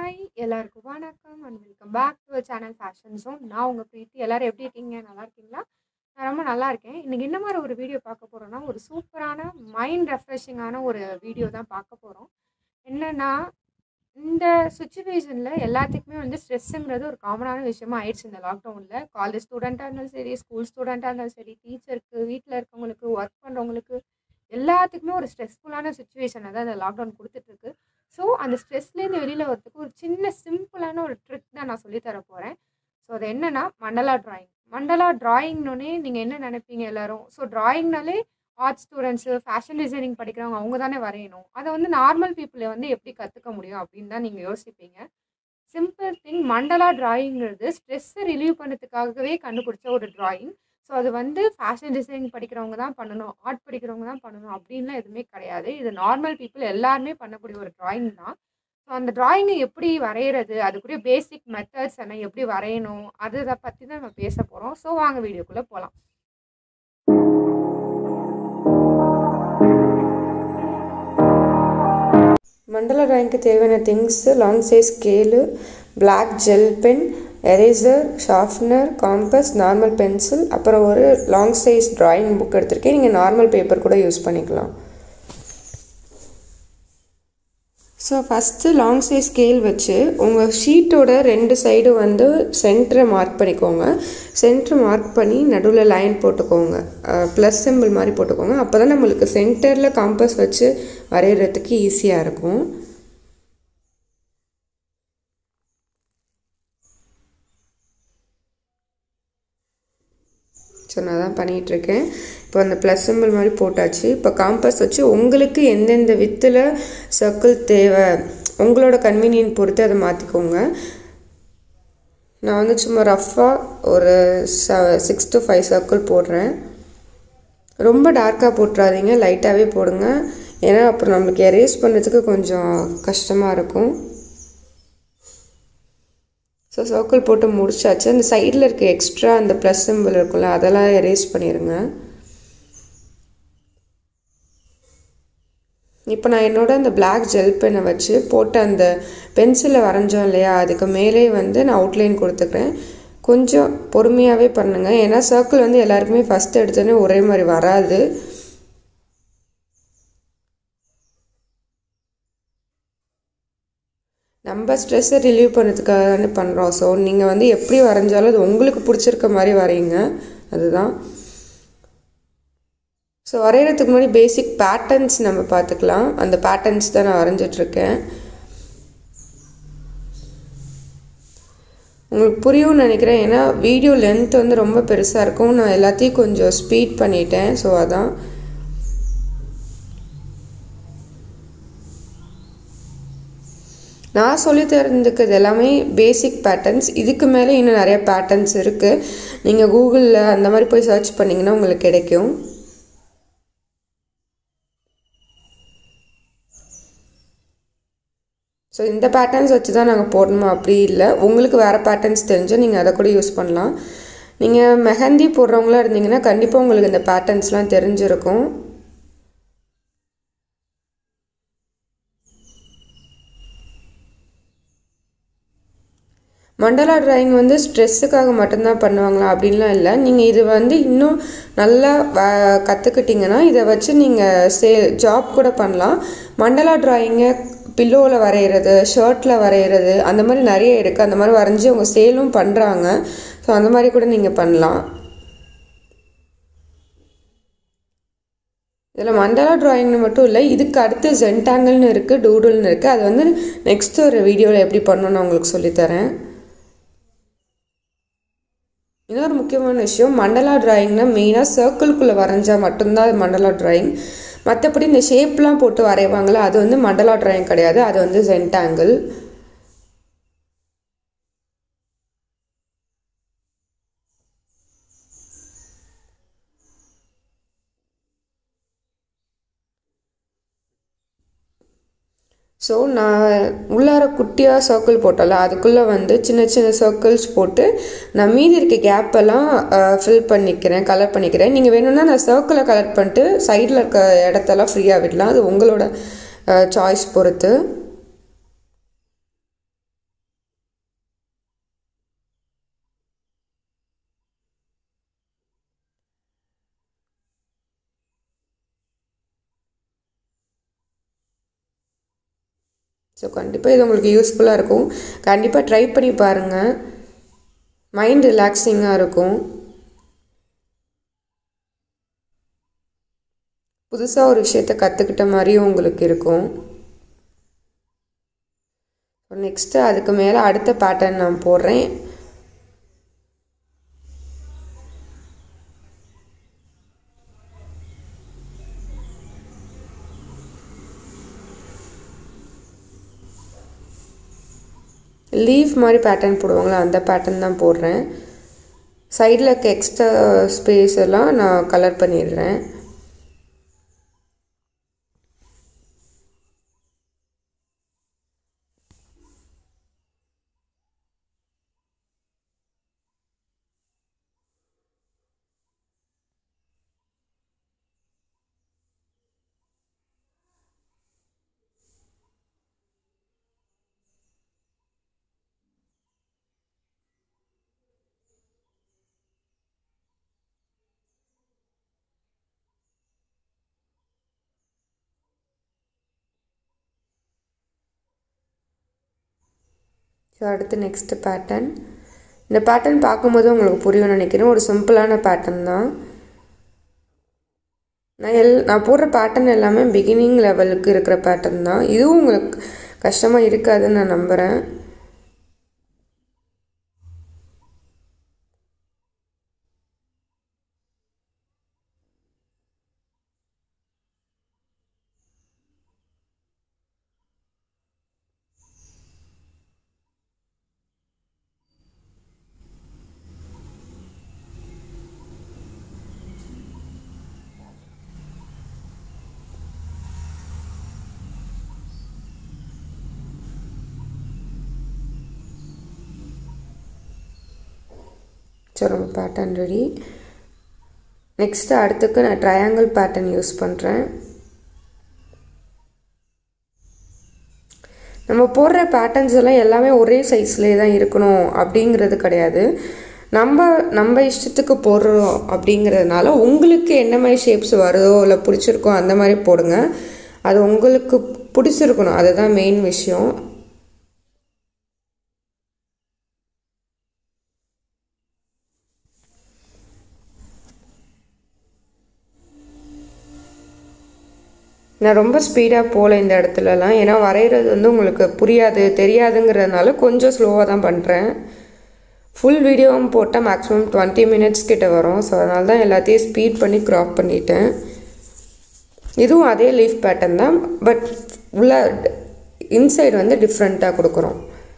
hi எல்லாருக்கும் வணக்கம் and welcome back to channel fashion zone நான் உங்கள் பிரீத்தி எல்லாரும் எப்படி இருக்கீங்க நல்லா இருக்கீங்களா நான் ரொம்ப நல்லா இருக்கேன் இன்றைக்கி என்ன மாதிரி ஒரு வீடியோ பார்க்க போகிறோன்னா ஒரு சூப்பரான மைண்ட் ரெஃப்ரெஷிங்கான ஒரு வீடியோ தான் பார்க்க போகிறோம் என்னென்னா இந்த சுச்சுவேஷனில் எல்லாத்துக்குமே வந்து ஸ்ட்ரெஸ்ஸுங்கிறது ஒரு காமனான விஷயமா ஆயிடுச்சு இந்த லாக்டவுனில் காலேஜ் ஸ்டூடெண்ட்டாக இருந்தாலும் சரி ஸ்கூல் ஸ்டூடெண்ட்டாக இருந்தாலும் சரி டீச்சருக்கு வீட்டில் இருக்கவங்களுக்கு ஒர்க் பண்ணுறவங்களுக்கு எல்லாத்துக்குமே ஒரு ஸ்ட்ரெஸ்ஃபுல்லான சுச்சுவேஷனை தான் இந்த லாக்டவுன் கொடுத்துட்ருக்கு ஸோ அந்த ஸ்ட்ரெஸ்லேருந்து வெளியில் வரதுக்கு ஒரு சின்ன சிம்பிளான ஒரு ட்ரிக் தான் நான் சொல்லித் தர போகிறேன் ஸோ அது என்னென்னா மண்டலா ட்ராயிங் மண்டலா ட்ராயிங்னோடனே நீங்கள் என்ன நினைப்பீங்க எல்லாரும் ஸோ ட்ராயிங்னாலே ஆர்ட் ஸ்டூடெண்ட்ஸு ஃபேஷன் டிசைனிங் படிக்கிறவங்க அவங்க தானே வரையணும் அதை வந்து நார்மல் பீப்புளை வந்து எப்படி கற்றுக்க முடியும் அப்படின்னு தான் நீங்கள் யோசிப்பீங்க சிம்பிள் திங் மண்டலா ட்ராயிங்கிறது ஸ்ட்ரெஸ்ஸை ரிலீவ் பண்ணுறதுக்காகவே கண்டுபிடிச்ச ஒரு ட்ராயிங் ஸோ அது வந்து ஃபேஷன் டிசைனிங் படிக்கிறவங்க தான் பண்ணணும் ஆர்ட் படிக்கிறவங்க தான் பண்ணணும் அப்படின்லாம் எதுவுமே கிடையாது இது நார்மல் பீப்புள் எல்லாருமே பண்ணக்கூடிய ஒரு ட்ராயிங் தான் ஸோ அந்த ட்ராயிங்கை எப்படி வரைகிறது அதுக்குரிய பேசிக் மெத்தட்ஸ் என்ன எப்படி வரையணும் அதை பற்றி தான் நம்ம பேச போகிறோம் ஸோ வாங்க வீடியோக்குள்ளே போகலாம் மண்டல ட்ராயிங்க்கு தேவையான things long size scale black gel pen eraser sharpener compass normal pencil அப்புறம் ஒரு லாங் சைஸ் ட்ராயிங் புக் எடுத்திருக்கேன் நீங்கள் நார்மல் பேப்பர் கூட யூஸ் பண்ணிக்கலாம் so first long size scale வச்சு உங்கள் ஷீட்டோட ரெண்டு சைடு வந்து சென்டரை மார்க் பண்ணிக்கோங்க சென்டர் மார்க் பண்ணி நடுவில் லைன் போட்டுக்கோங்க ப்ளஸ் சிம்பிள் மாதிரி போட்டுக்கோங்க அப்போ தான் நம்மளுக்கு சென்டரில் காம்பஸ் வச்சு வரைகிறதுக்கு ஈஸியாக இருக்கும் ஸோ நான் தான் பண்ணிகிட்ருக்கேன் இப்போ அந்த ப்ளஸ் சிம்பிள் மாதிரி போட்டாச்சு இப்போ காம்பஸ் வச்சு உங்களுக்கு எந்தெந்த வித்தில் சர்க்கிள் தேவை உங்களோட கன்வீனியன்ட் பொறுத்து அதை மாற்றிக்கோங்க நான் வந்து சும்மா ரஃப்பாக ஒரு ச சிக்ஸ் டு ஃபைவ் சர்க்கிள் போடுறேன் ரொம்ப டார்க்காக போட்டுறாதீங்க லைட்டாகவே போடுங்க ஏன்னா அப்புறம் நம்மளுக்கு எரேஸ் பண்ணுறதுக்கு கொஞ்சம் கஷ்டமாக இருக்கும் ஸோ சர்க்கிள் போட்டு முடிச்சாச்சு அந்த சைடில் இருக்க எக்ஸ்ட்ரா அந்த ப்ளஸ் சிம்பிள் இருக்கும்ல அதெல்லாம் எரேஸ் பண்ணிடுங்க இப்போ நான் என்னோட அந்த பிளாக் ஜெல் பென்னை வச்சு போட்டு அந்த பென்சிலில் வரைஞ்சோம் இல்லையா அதுக்கு மேலே வந்து நான் அவுட்லைன் கொடுத்துக்கிறேன் கொஞ்சம் பொறுமையாகவே பண்ணுங்கள் ஏன்னா சர்க்கிள் வந்து எல்லாருக்குமே ஃபஸ்ட் எடுத்தோடனே ஒரே மாதிரி வராது நம்ம ஸ்ட்ரெஸ்ஸை ரிலீவ் பண்ணுறதுக்காக தானே பண்ணுறோம் ஸோ நீங்கள் வந்து எப்படி வரைஞ்சாலும் அது உங்களுக்கு பிடிச்சிருக்க மாதிரி வரையுங்க அதுதான் ஸோ வரைகிறதுக்கு முன்னாடி பேசிக் பேட்டர்ன்ஸ் நம்ம பார்த்துக்கலாம் அந்த பேட்டர்ன்ஸ் தான் நான் வரைஞ்சிட்ருக்கேன் உங்களுக்கு புரியும்னு நினைக்கிறேன் ஏன்னா வீடியோ லென்த் வந்து ரொம்ப பெருசாக இருக்கும் நான் எல்லாத்தையும் கொஞ்சம் ஸ்பீட் பண்ணிட்டேன் ஸோ அதான் நான் சொல்லி தெரிஞ்சுக்கிறது எல்லாமே பேசிக் பேட்டர்ன்ஸ் இதுக்கு மேலே இன்னும் நிறைய பேட்டர்ன்ஸ் இருக்குது நீங்கள் கூகுளில் அந்த மாதிரி போய் சர்ச் பண்ணிங்கன்னா உங்களுக்கு கிடைக்கும் ஸோ இந்த பேட்டர்ன்ஸ் வச்சு தான் நாங்கள் போடணுமா அப்படி இல்லை உங்களுக்கு வேறு பேட்டர்ன்ஸ் தெரிஞ்சால் நீங்கள் அதை கூட யூஸ் பண்ணலாம் நீங்கள் மெஹந்தி போடுறவங்களா இருந்தீங்கன்னா கண்டிப்பாக உங்களுக்கு இந்த பேட்டர்ன்ஸ்லாம் தெரிஞ்சிருக்கும் மண்டலா ட்ராயிங் வந்து ஸ்ட்ரெஸ்ஸுக்காக மட்டும்தான் பண்ணுவாங்களா அப்படின்லாம் இல்லை நீங்கள் இது வந்து இன்னும் நல்லா கற்றுக்கிட்டிங்கன்னா இதை வச்சு நீங்கள் சே ஜாப் கூட பண்ணலாம் மண்டலா ட்ராயிங்கை பில்லோவில் வரைகிறது ஷர்ட்டில் வரைகிறது அந்த மாதிரி நிறைய இருக்குது அந்த மாதிரி வரைஞ்சி அவங்க சேலும் பண்ணுறாங்க ஸோ அந்த மாதிரி கூட நீங்கள் பண்ணலாம் இதில் மண்டலா ட்ராயிங்னு மட்டும் இல்லை இதுக்கு அடுத்து ஜென்டாங்கிள்னு இருக்குது டூடுல்னு இருக்குது அது வந்து நெக்ஸ்ட் ஒரு வீடியோவில் எப்படி பண்ணணும்னு நான் உங்களுக்கு சொல்லித்தரேன் இன்னொரு முக்கியமான விஷயம் மண்டலா ட்ராயிங்னா மெயினாக சர்க்கிள்குள்ளே வரைஞ்சால் மட்டும்தான் அது மண்டலா ட்ராயிங் மற்றபடி இந்த ஷேப்லாம் போட்டு வரைவாங்களே அது வந்து மண்டலா ட்ராயிங் கிடையாது அது வந்து ஜென்டாங்கிள் ஸோ நான் உள்ளார குட்டியாக சர்க்கிள் போட்டல அதுக்குள்ளே வந்து சின்ன சின்ன சர்க்கிள்ஸ் போட்டு நான் மீதி இருக்க கேப்பெல்லாம் ஃபில் பண்ணிக்கிறேன் கலர் பண்ணிக்கிறேன் நீங்கள் வேணும்னா நான் சர்க்கிளை கலர் பண்ணிட்டு சைடில் இருக்க இடத்தெல்லாம் ஃப்ரீயாக விடலாம் அது உங்களோட சாய்ஸ் பொறுத்து ஸோ கண்டிப்பாக இது உங்களுக்கு யூஸ்ஃபுல்லாக இருக்கும் கண்டிப்பாக ட்ரை பண்ணி பாருங்கள் மைண்ட் ரிலாக்ஸிங்காக இருக்கும் புதுசாக ஒரு விஷயத்த கற்றுக்கிட்ட மாதிரியும் உங்களுக்கு இருக்கும் நெக்ஸ்ட்டு அதுக்கு மேலே அடுத்த பேட்டர்ன் நான் போடுறேன் லீஃப் மாதிரி பேட்டர்ன் போடுவாங்களா அந்த பேட்டர்ன் தான் போடுறேன் சைடில் இருக்க எக்ஸ்ட்ரா ஸ்பேஸ் எல்லாம் நான் கலர் பண்ணிடுறேன் ஸோ அடுத்து நெக்ஸ்ட்டு பேட்டர்ன் இந்த பேட்டர்ன் பார்க்கும்போது உங்களுக்கு புரியும்னு நினைக்கிறேன் ஒரு சிம்பிளான பேட்டர்ன் தான் நான் எல் நான் போடுற பேட்டர்ன் எல்லாமே பிகினிங் லெவலுக்கு இருக்கிற பேட்டர்ன் தான் இதுவும் உங்களுக்கு கஷ்டமாக இருக்காதுன்னு நான் நம்புகிறேன் ஸோ நம்ம பேட்டர்ன் ரெடி நெக்ஸ்ட்டு அடுத்துக்கு நான் ட்ரையாங்கிள் பேட்டர்ன் யூஸ் பண்ணுறேன் நம்ம போடுற பேட்டர்ன்ஸ் எல்லாம் எல்லாமே ஒரே சைஸ்லேயே தான் இருக்கணும் அப்படிங்கிறது கிடையாது நம்ம நம்ம இஷ்டத்துக்கு போடுறோம் அப்படிங்கிறதுனால உங்களுக்கு என்ன மாதிரி ஷேப்ஸ் வருதோ இல்லை பிடிச்சிருக்கோ அந்த மாதிரி போடுங்க அது உங்களுக்கு பிடிச்சிருக்கணும் அதுதான் மெயின் விஷயம் நான் ரொம்ப ஸ்பீடாக போகல இந்த இடத்துலலாம் ஏன்னா வரைகிறது வந்து உங்களுக்கு புரியாது தெரியாதுங்கிறதுனால கொஞ்சம் ஸ்லோவாக தான் பண்ணுறேன் ஃபுல் வீடியோவும் போட்டால் மேக்ஸிமம் டுவெண்ட்டி மினிட்ஸ் கிட்ட வரும் ஸோ அதனால தான் எல்லாத்தையும் ஸ்பீட் பண்ணி க்ராப் பண்ணிட்டேன் இதுவும் அதே லீஃப் பேட்டர்ன் தான் பட் உள்ள இன்சைடு வந்து டிஃப்ரெண்ட்டாக கொடுக்குறோம்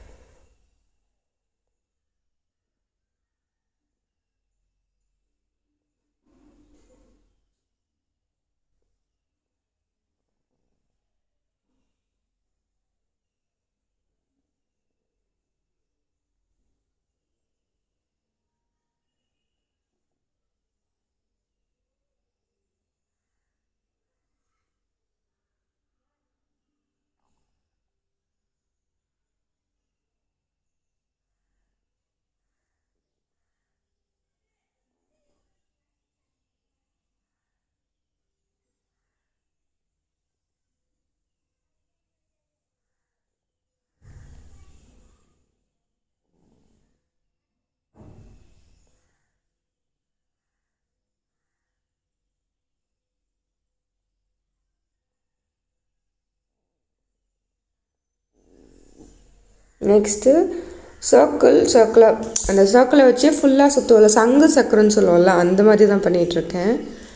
நெக்ஸ்ட்டு சர்க்கிள் சர்க்கிளை அந்த சர்க்கிளை வச்சு ஃபுல்லாக சுற்றுவோம்ல சங்கு சக்கரம்னு சொல்லுவோம்ல அந்த மாதிரி தான் பண்ணிகிட்ருக்கேன்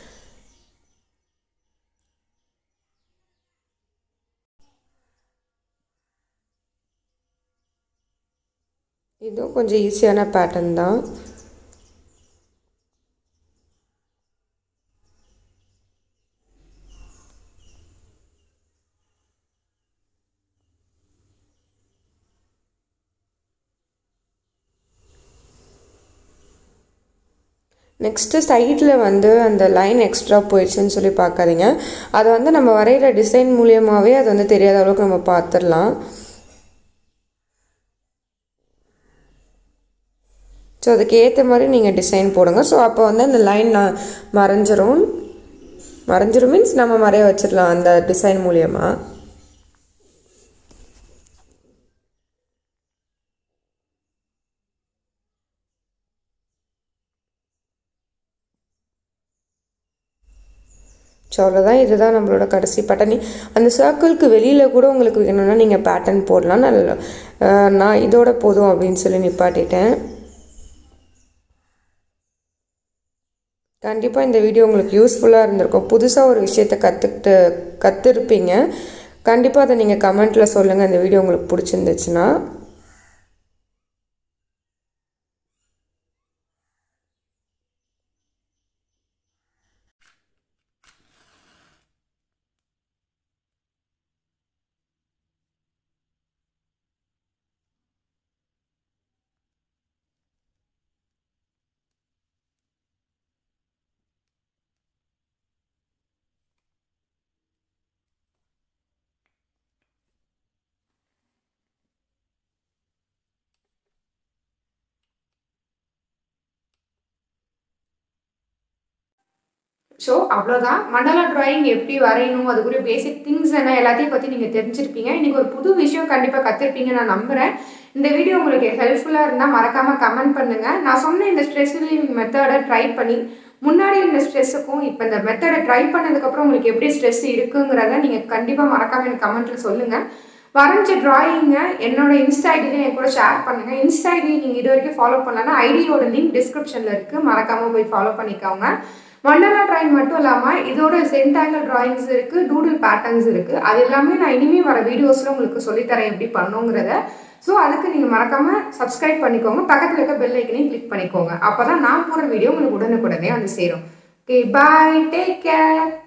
இதுவும் கொஞ்சம் ஈஸியான பேட்டர்ன் தான் நெக்ஸ்ட்டு சைடில் வந்து அந்த லைன் எக்ஸ்ட்ரா போயிடுச்சுன்னு சொல்லி பார்க்காதீங்க அதை வந்து நம்ம வரைகிற டிசைன் மூலியமாகவே அது வந்து தெரியாத அளவுக்கு நம்ம பார்த்துடலாம் ஸோ அதுக்கு ஏற்ற மாதிரி நீங்கள் டிசைன் போடுங்க ஸோ அப்போ வந்து அந்த லைன் மறைஞ்சிரும் மறைஞ்சிரும் மீன்ஸ் நம்ம மறைய வச்சிடலாம் அந்த டிசைன் மூலியமாக ஸோ அவ்வளோதான் இதுதான் நம்மளோட கடைசி பேட்டர்ன் அந்த சர்க்கிள்க்கு வெளியில் கூட உங்களுக்கு வேணும்னா நீங்கள் பேட்டர்ன் போடலாம் நல்ல அஹ், நான் இதோட போதும் அப்படின்னு சொல்லி நிப்பாட்டிட்டேன் கண்டிப்பாக இந்த வீடியோ உங்களுக்கு யூஸ்ஃபுல்லாக இருந்திருக்கும் புதுசாக ஒரு விஷயத்தை கற்றுக்கிட்டு கற்றுருப்பீங்க கண்டிப்பாக அதை நீங்கள் கமெண்ட்டில் சொல்லுங்கள் இந்த வீடியோ உங்களுக்கு பிடிச்சிருந்துச்சுன்னா ஸோ அவ்வளோதான் மண்டலா டிராயிங் எப்படி வரையணும் அதுக்குரிய பேசிக் திங்ஸ் என்ன எல்லாத்தையும் பற்றி நீங்கள் தெரிஞ்சிருப்பீங்க இன்றைக்கி ஒரு புது விஷயம் கண்டிப்பாக கற்றுருப்பீங்க நான் நம்புகிறேன் இந்த வீடியோ உங்களுக்கு ஹெல்ப்ஃபுல்லாக இருந்தால் மறக்காமல் கமெண்ட் பண்ணுங்கள் நான் சொன்ன இந்த ஸ்ட்ரெஸ் ரிலீவிங் மெத்தடை ட்ரை பண்ணி முன்னாடி இந்த ஸ்ட்ரெஸ்ஸுக்கும் இப்போ இந்த மெத்தடை ட்ரை பண்ணதுக்கப்புறம் உங்களுக்கு எப்படி ஸ்ட்ரெஸ் இருக்குங்கிறத நீங்கள் கண்டிப்பாக மறக்காமல் எனக்கு கமெண்ட்டில் சொல்லுங்கள் வரைஞ்ச டிராயிங்கை என்னோட இன்ஸ்டா ஐடியில் என் கூட ஷேர் பண்ணுங்கள் இன்ஸ்டா ஐடி நீங்கள் இது வரைக்கும் ஃபாலோ பண்ணலன்னா ஐடியோட லிங்க் டிஸ்கிரிப்ஷனில் இருக்குது மறக்காமல் போய் ஃபாலோ பண்ணிக்கோங்க மண்டலா டிராயிங் மட்டும் இல்லாமல் இதோட சென்டாங்கல் டிராயிங்ஸ் இருக்குது டூடில் பேட்டர்ன்ஸ் இருக்குது அது எல்லாமே நான் இனிமேல் வர வீடியோஸில் உங்களுக்கு சொல்லித்தரேன் எப்படி பண்ணுங்கிறத ஸோ அதுக்கு நீங்கள் மறக்காமல் சப்ஸ்கிரைப் பண்ணிக்கோங்க பக்கத்தில் இருக்க பெல் ஐக்கனையும் கிளிக் பண்ணிக்கோங்க அப்போ தான் நான் போடுற வீடியோ உங்களுக்கு உடனுக்குடனே வந்து சேரும் ஓகே பாய் டேக் கேர்